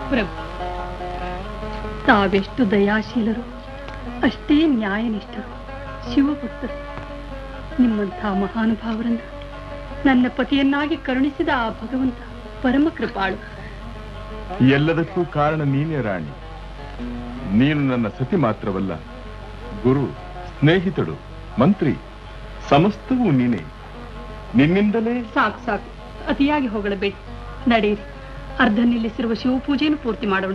ಪ್ರಭು ತಾವೆಷ್ಟು ದಯಾಶೀಲರು ಅಷ್ಟೇ ನ್ಯಾಯನಿಷ್ಠರು ಶಿವಭಕ್ತರು ನಿಮ್ಮಂಥ ಮಹಾನುಭಾವರನ್ನ ನನ್ನ ಪತಿಯನ್ನಾಗಿ ಕರುಣಿಸಿದ ಆ ಭಗವಂತ ಪರಮ ಕೃಪಾಳು ಎಲ್ಲದಕ್ಕೂ ಕಾರಣ ನೀನೇ ರಾಣಿ ನೀನು ನನ್ನ ಸತಿ ಮಾತ್ರವಲ್ಲ ಗುರು ಸ್ನೇಹಿತಳು ಮಂತ್ರಿ ಸಮಸ್ತವೂ ನೀನೇ ನಿನ್ನಿಂದಲೇ ಸಾಕು ಸಾಕು ಅತಿಯಾಗಿ ಹೊಗಳಬೇಡಿ ನಡೆಯಿರಿ ಅರ್ಧ ನಿಲ್ಲಿಸಿರುವ ಶಿವಪೂಜೆಯನ್ನು ಪೂರ್ತಿ ಮಾಡೋಣ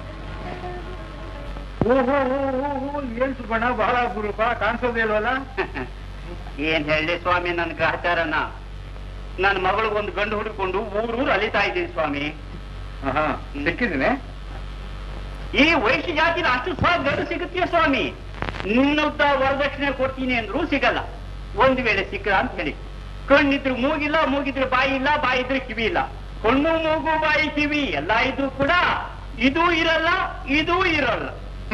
ಓಹೋ ಏನ್ ಸುಬ್ಬಣ್ಣ ಬಹಳ ಅಪರೂಪ ಕಾಣಿಸೋದೇ ಇಲ್ವಲ್ಲ ಏನ್ ಹೇಳಿ ಸ್ವಾಮಿ ನನ್ನ ಗ್ರಹಚಾರನ ನನ್ನ ಮಗಳಿಗೆ ಒಂದು ಗಂಡು ಹುಡುಕೊಂಡು ಊರೂರು ಅಲಿತಾ ಇದ್ದೀನಿ ಸ್ವಾಮಿ ಆಹಾ, ಸಿಕ್ಕಿದ್ದೀನಿ ಈ ವೈಶ್ಯ ಜಾತಿನ ಅಷ್ಟು ಸಹ ಗಂಡು ಸಿಗುತ್ತೆ ಸ್ವಾಮಿ ನಿನ್ನಂತ ವರದಕ್ಷಿಣೆ ಕೊಡ್ತೀನಿ ಅಂದ್ರೂ ಸಿಗಲ್ಲ ಒಂದು ವೇಳೆ ಸಿಕ್ಕಲ್ಲ ಅಂತ ಹೇಳಿ ಕಣ್ಣಿದ್ರು ಮೂಗಿಲ್ಲ ಮೂಗಿದ್ರೆ ಬಾಯಿ ಇಲ್ಲ ಬಾಯಿ ಇದ್ರೆ ಕಿವಿ ಇಲ್ಲ ಕಣ್ಣು ಮೂಗು ಬಾಯಿ ಕಿವಿ ಎಲ್ಲ ಇದ್ರು ಕೂಡ ಇದು ಇರಲ್ಲ ಇದು ಇರಲ್ಲ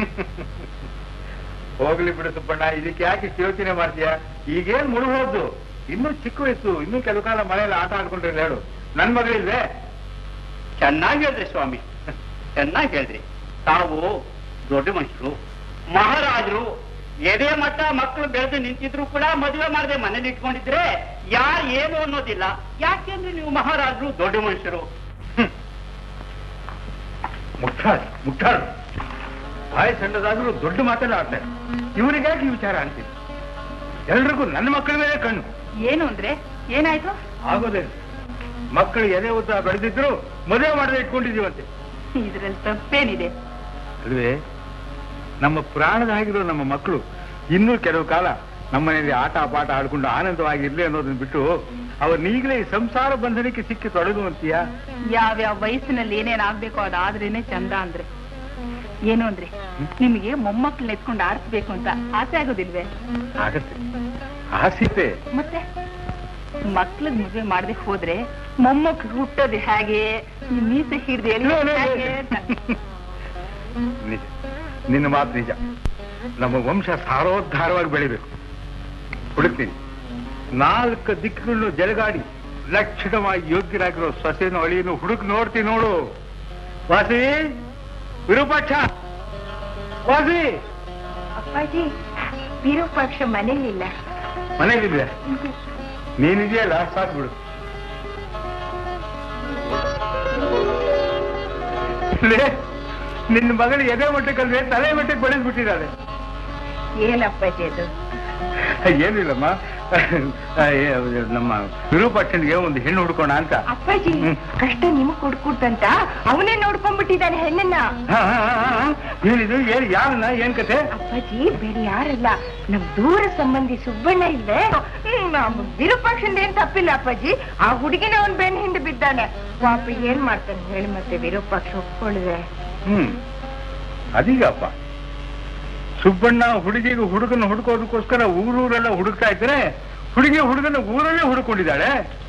ಹೋಗ್ಲಿ ಬಿಡು ಸುಬ್ಬಣ್ಣ ಇದಕ್ಕೆ ಯಾಕೆ ಇಷ್ಟು ಯೋಚನೆ ಮಾಡ್ತೀಯ ಈಗೇನ್ ಮುಳುಗೋದು ಇನ್ನೂ ಚಿಕ್ಕ ವಯಸ್ಸು ಇನ್ನೂ ಕೆಲವು ಕಾಲ ಮನೆಯಲ್ಲಿ ಆಟ ಆಡ್ಕೊಂಡಿರಲ್ಲ ಹೇಳು ನನ್ ಮಗಳಿಲ್ವೇ ಚೆನ್ನಾಗಿ ಹೇಳ್ರಿ ಸ್ವಾಮಿ ಚೆನ್ನಾಗಿ ಹೇಳ್ರಿ ತಾವು ದೊಡ್ಡ ಮನುಷ್ಯರು ಮಹಾರಾಜರು ಎದೆ ಮಟ್ಟ ಮಕ್ಕಳು ಬೆಳೆದು ನಿಂತಿದ್ರು ಕೂಡ ಮದುವೆ ಮಾಡದೆ ಮನೇಲಿ ಇಟ್ಕೊಂಡಿದ್ರೆ ಯಾರು ಏನು ಅನ್ನೋದಿಲ್ಲ ಯಾಕೆಂದ್ರೆ ನೀವು ಮಹಾರಾಜರು ದೊಡ್ಡ ಮನುಷ್ಯರು ಮುಟ್ಟಾಳು ಮುಟ್ಟಾಳು ಬಾಯಿ ಸಣ್ಣದಾದ್ರೂ ದೊಡ್ಡ ಮಾತೆಲ್ಲ ಆಡ್ತಾರೆ ಇವರಿಗಾಗಿ ಈ ವಿಚಾರ ಅಂತೀನಿ ಎಲ್ರಿಗೂ ನನ್ನ ಮಕ್ಕಳ ಮೇಲೆ ಕಣ್ಣು ಏನು ಅಂದ್ರೆ ಏನಾಯ್ತು ಆಗೋದೇ ಮಕ್ಕಳು ಎದೆ ಉದ್ದ ಬೆಳೆದಿದ್ರು ಮದುವೆ ಮಾಡದೆ ಇಟ್ಕೊಂಡಿದೀವಂತೆ ಇದ್ರಲ್ಲಿ ತಪ್ಪೇನಿದೆ ಅಲ್ವೇ ನಮ್ಮ ಪ್ರಾಣದ ಆಗಿರೋ ನಮ್ಮ ಮಕ್ಕಳು ಇನ್ನೂ ಕೆಲವು ಕಾಲ ನಮ್ಮನೆಯಲ್ಲಿ ಆಟ ಪಾಠ ಆಡ್ಕೊಂಡು ಆನಂದವಾಗಿರ್ಲಿ ಅನ್ನೋದನ್ನ ಬಿಟ್ಟು ಅವ್ರನ್ನೀಗಲೇ ಈ ಸಂಸಾರ ಬಂಧನಕ್ಕೆ ಸಿಕ್ಕಿ ತೊಡಗುವಂತೀಯ ಯಾವ್ಯಾವ ವಯಸ್ಸಿನಲ್ಲಿ ಏನೇನ್ ಆಗ್ಬೇಕೋ ಅದಾದ್ರೇನೆ ಚಂದ ಅಂದ್ರೆ ಏನು ಅಂದ್ರೆ ನಿಮಗೆ ಮೊಮ್ಮಕ್ಕಳನ್ನ ಎತ್ಕೊಂಡು ಆರಿಸ್ಬೇಕು ಅಂತ ಆಸೆ ಆಗೋದಿಲ್ವೇ ಆಗತ್ತೆ ಆಸೀತೆ ಮತ್ತೆ ಮಕ್ಳಿಗೆ ಮದುವೆ ಮಾಡದೆ ಹೋದ್ರೆ ಮೊಮ್ಮಕ್ಕಳು ಹುಟ್ಟೋದು ಹೇಗೆ ಈ ಮೀಸೆ ಹಿಡ್ದು ಎಲ್ಲಿ ಲೇ, ಲೇ, ಲೇ. ಹೇಗೆ ಅಂತ. ನಿಜ ನಿನ್ನ ಮಾತು ನಿಜ ನಮ್ಮ ವಂಶ ಸಾರೋದ್ಧಾರವಾಗಿ ಬೆಳಿಬೇಕು ಹುಡುಕ್ತೀನಿ ನಾಲ್ಕು ದಿಕ್ಕುಗಳನ್ನು ಜಲಗಾಡಿ ಲಕ್ಷಣವಾಗಿ ಯೋಗ್ಯರಾಗಿರೋ ಸೊಸೆನೋ ಅಳಿಯನ್ನು ಹುಡುಕ್ ನೋಡ್ತೀನಿ ನೋಡು ವಾಸಿ ವಿರೂಪಾಕ್ಷ ವಾಸಿ ಅಪ್ಪಾಜಿ ವಿರೂಪಾಕ್ಷ ಮನೇಲಿಲ್ಲ ಮನೇಲಿದೆ ನೀನಿದೆಯಲ್ಲ ಸಾಕು ಬಿಡು ಲೇ, ನಿನ್ನ ಮಗಳು ಎದೆ ಮಟ್ಟಕ್ಕಲ್ವೇ ತಲೆ ಮಟ್ಟಕ್ಕೆ ಬೆಳೆದ್ಬಿಟ್ಟಿದ್ದಾಳೆ ಏನಪ್ಪಾಜಿ ಅದು ಏನಿಲ್ಲಮ್ಮ ನಮ್ಮ ವಿರೂಪಾಕ್ಷನ್ಗೆ ಒಂದು ಹೆಣ್ಣು ಹುಡ್ಕೋಣ ಅಂತ ಅಪ್ಪಾಜಿ ಹ್ಮ್. ಕಷ್ಟ ನಿಮಗ್ ಕೊಡ್ಕೂಡ್ತಂತ ಅವನೇ ನೋಡ್ಕೊಂಡ್ಬಿಟ್ಟಿದ್ದಾನೆ ಹೆಣ್ಣನ್ನ ಹಾ, ಹಾ, ಹಾ, ಹಾ. ಏನಿದು ಏನ್ ಯಾರನ್ನ ಏನ್ ಕತೆ ಅಪ್ಪಾಜಿ ಬೇರೆ ಯಾರಲ್ಲ ನಮ್ ದೂರ ಸಂಬಂಧಿ ಸುಬ್ಬಣ್ಣ ಇಲ್ಲೇ ಹ್ಮ್, ನಮ್ಮ ವಿರೂಪಾಕ್ಷಂದ ಏನ್ ತಪ್ಪಿಲ್ಲ ಅಪ್ಪಾಜಿ ಆ ಹುಡುಗಿನ ಅವನ್ ಬೆನ್ ಹಿಂದೆ ಬಿದ್ದಾನೆ ಪಾಪ ಏನ್ ಮಾಡ್ತಾನೆ ಹೇಳಿ ಮತ್ತೆ ವಿರೂಪಾಕ್ಷ ಒಪ್ಕೊಳ್ಳಿದೆ ಹ್ಮ್ ಅದೀಗಪ್ಪ ಸುಬ್ಬಣ್ಣ ಹುಡುಗಿಗೆ ಹುಡುಗನ ಹುಡುಕೋದಕ್ಕೋಸ್ಕರ ಊರೂರೆಲ್ಲ ಹುಡುಕ್ತಾ ಇದ್ರೆ ಹುಡುಗಿ ಹುಡುಗನ ಊರಲ್ಲೇ ಹುಡುಕೊಂಡಿದ್ದಾಳೆ